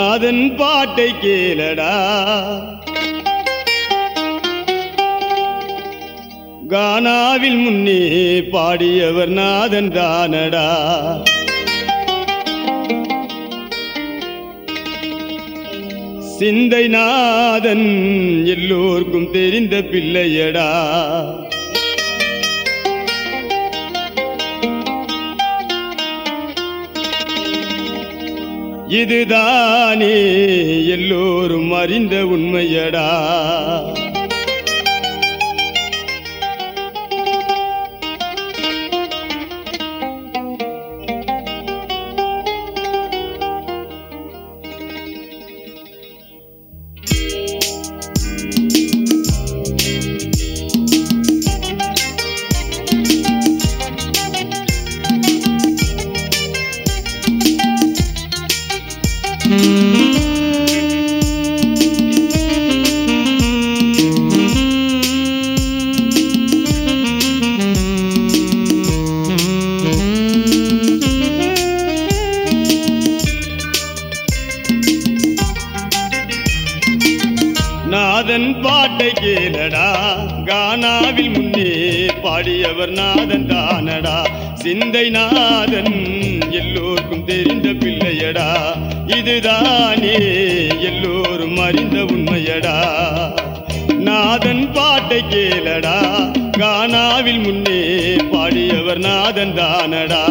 நாதன் பாட்டை கேளடா கானாவில் முன்னே பாடியவர் நாதன் தானடா சிந்தை நாதன் எல்லோர்க்கும் தெரிந்த பிள்ளையடா இதுதானே எல்லோரும் அறிந்த உண்மையடா நாதன் பாட்டை கேளடா கானாவில் முன்னே பாடியவர் நாதன் தானடா சிந்தை நாதன் எல்லோருக்கும் தெரிந்த பிள்ளையடா இதுதானே எல்லோரும் அறிந்த உண்மையடா நாதன் பாட்டை கேளடா கானாவில் முன்னே பாடியவர் நாதன் தானடா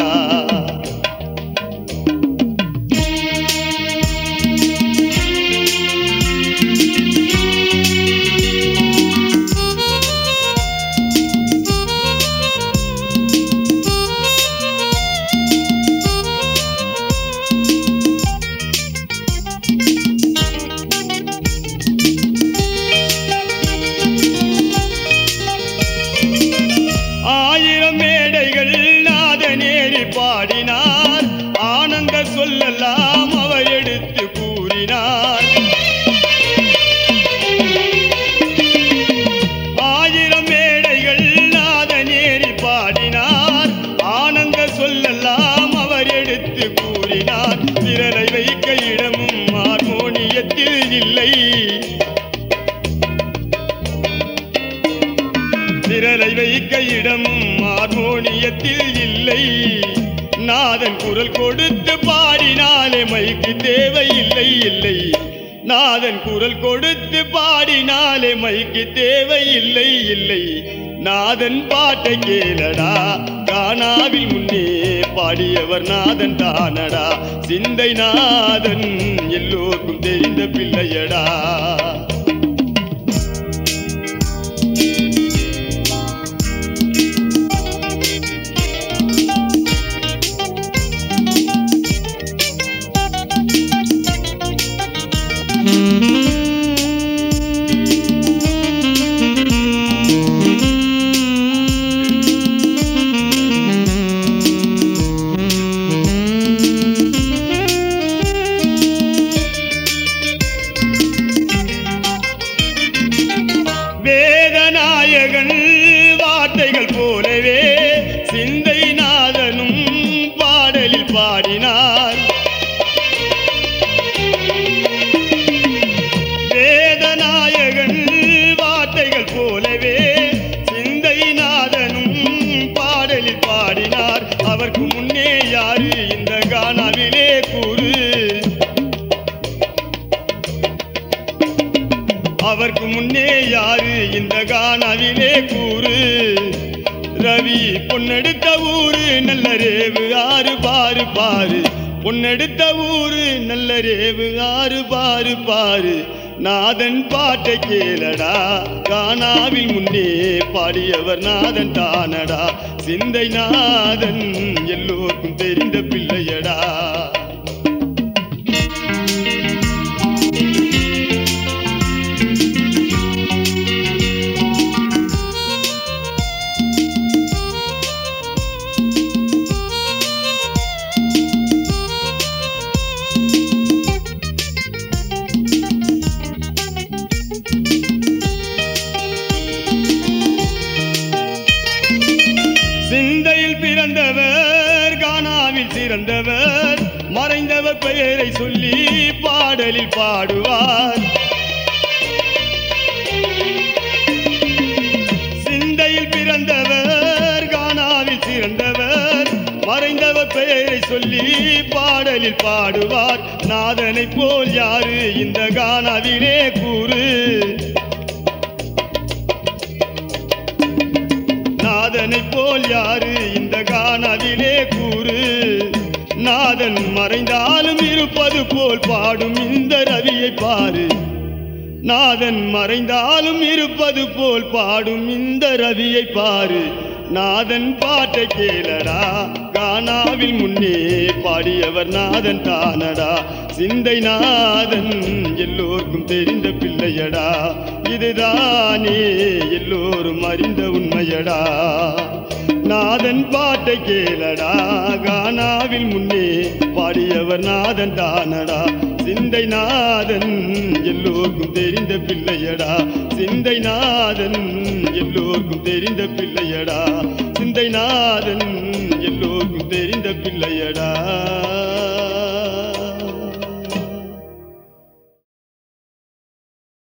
ஆயிரம் மேடைகள் நாதநேரி பாடினார் ஆனந்த சொல்லலாம் அவர் எடுத்து கூறினார் ஆயிரம் மேடைகள் நாதநேரி பாடினார் ஆனந்த சொல்லலாம் அவர் எடுத்து கூறினார் விரலை வைக்க இடமும் ஹார்மோனியத்தில் இல்லை விரலை வைக்க இடமும் ஹார்மோனியத்தில் இல்லை நாதன் குரல் கொடுத்து பாடினாலே மைக்கு தேவையில்லை இல்லை நாதன் குரல் கொடுத்து பாடினாலே மைக்கு தேவையில்லை இல்லை நாதன் பாட்டை கேளடா கானாவில் முன்னே பாடியவர் நாதன் தானடா சிந்தை நாதன் எல்லோருக்கும் தெரிந்த பிள்ளையடா வேதநாயகன் வார்த்தைகள் போலவே சிந்தை நாதனும் பாடலில் பாடினார் வேதநாயகன் வார்த்தைகள் போலவே சிந்தை நாதனும் பாடலில் பாடினார் அவருக்கு முன்னே யாரு இந்த கானாவிலே கூறு அவருக்கு முன்னே யாரு இந்த கானாவிலே கூறு ரவி பொன்னெடுத்த ஊரு நல்ல ரேவு ஆறு பாரு பாரு பொன்னெடுத்த ஊரு நல்ல ரேவு ஆறு பாரு பாரு நாதன் பாட்டை கேளடா கானாவில் முன்னே பாடியவர் நாதன் தானடா சிந்தை நாதன் எல்லோருக்கும் தெரிந்த பிள்ளையடா சிந்தையில் பிறந்தவர் கானாவில் சிறந்தவர் மறைந்தவர் பெயரை சொல்லி பாடலில் பாடுவார் சிந்தையில் பிறந்தவர் கானாவில் சிறந்தவர் மறைந்தவர் பெயரை சொல்லி பாடலில் பாடுவார் நாதனை போல் யாரு இந்த கானாவிலே கூறு நாதனை போல் யாரு இந்த கானாவிலே கூறு நாதன் மறைந்தாலும் இருப்பது போல் பாடும் இந்த ரவியை பாரு நாதன் மறைந்தாலும் இருப்பது போல் பாடும் இந்த ரவியை பாரு நாதன் பாட்டை கேளடா கானாவில் முன்னே பாடியவர் நாதன் தானடா சிந்தை நாதன் எல்லோருக்கும் தெரிந்த பிள்ளையடா இதுதானே எல்லோரும் அறிந்த உண்மையடா நாதன் பாட்டை கேளடா கானாவில் முன்னே பாடியவர் நாதன் தானடா சிந்தை நாதன் எல்லோருக்கும் தெரிந்த பிள்ளையடா சிந்தை நாதன் எல்லோருக்கும் தெரிந்த பிள்ளையடா சிந்தை நாதன் எல்லோருக்கும் தெரிந்த பிள்ளையடா